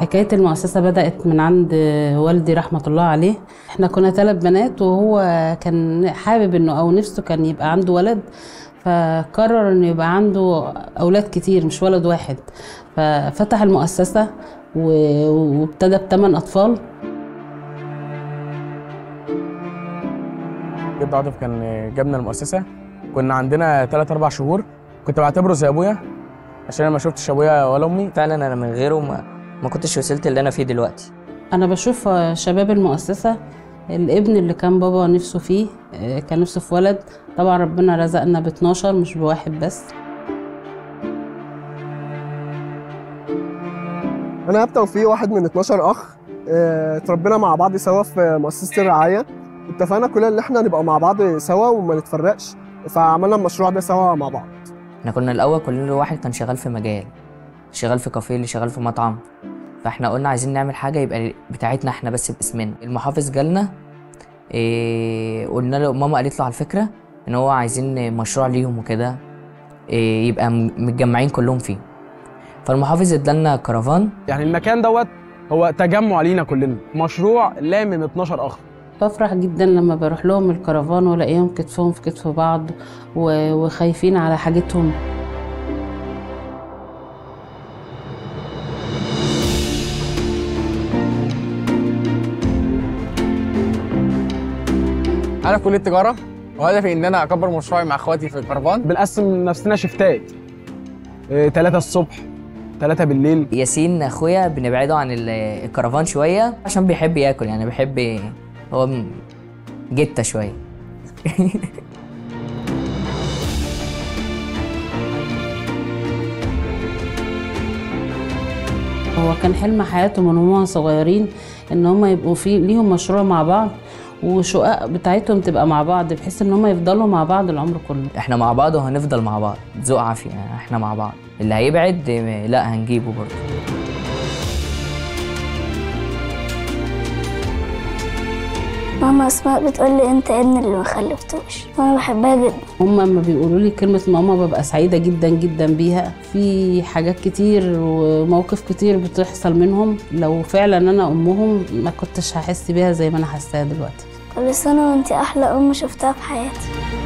حكاية المؤسسة بدأت من عند والدي رحمة الله عليه احنا كنا ثلاث بنات وهو كان حابب انه او نفسه كان يبقى عنده ولد فقرر انه يبقى عنده اولاد كتير مش ولد واحد ففتح المؤسسة و- وابتدى بثمان اطفال جد عاطف كان جابنا المؤسسه كنا عندنا 3 4 شهور كنت بعتبره زي ابويا عشان انا ما شفتش ابويا ولا امي فعلا انا من غيره ما, ما كنتش وصلت اللي انا فيه دلوقتي انا بشوف شباب المؤسسة الابن اللي كان بابا نفسه فيه آه، كان نفسه في ولد طبعا ربنا رزقنا ب 12 مش بواحد بس انا ابتا وفي واحد من 12 اخ آه، اتربينا مع بعض سوا في مؤسسه الرعايه اتفقنا كلنا ان احنا نبقى مع بعض سوا وما نتفرقش فعملنا المشروع ده سوا مع بعض احنا كنا الاول كل واحد كان شغال في مجال شغال في كافيه اللي شغال في مطعم فاحنا قلنا عايزين نعمل حاجه يبقى بتاعتنا احنا بس باسمنا المحافظ جالنا إيه قلنا له ماما قالت له على الفكره ان هو عايزين مشروع ليهم وكده إيه يبقى م- متجمعين كلهم فيه فالمحافظ ادالنا كرفان يعني المكان دوت هو تجمع لينا كلنا مشروع لامم 12 اخ بفرح جدا لما بروح لهم الكرفان والاقيهم كتفهم في كتف بعض و- وخايفين على حاجتهم انا في كليه تجاره وهدفي ان انا اكبر مشروعي مع اخواتي في الكرفان بنقسم نفسنا شفتات 3 الصبح 3 بالليل ياسين اخويا بنبعده عن ال- الكرفان شويه عشان بيحب ياكل يعني بيحب هو م- جته شويه هو كان حلم حياتهم من هم صغيرين ان هم يبقوا في ليهم مشروع مع بعض وشقق بتاعتهم تبقى مع بعض بحيث ان هم يفضلوا مع بعض العمر كله احنا مع بعض وهنفضل مع بعض ذوق عافيه يعني احنا مع بعض اللي هيبعد اه، لا هنجيبه برضه ماما اسماء بتقول لي انت ابن اللي ما خلفتوش وانا بحبها جدا هم لما بيقولوا لي كلمة ماما ببقى سعيدة جدا جدا بيها في حاجات كتير ومواقف كتير بتحصل منهم لو فعلا انا امهم ما كنتش هحس بيها زي ما انا حاساها دلوقتي كل سنة وانت احلى ام شفتها في حياتي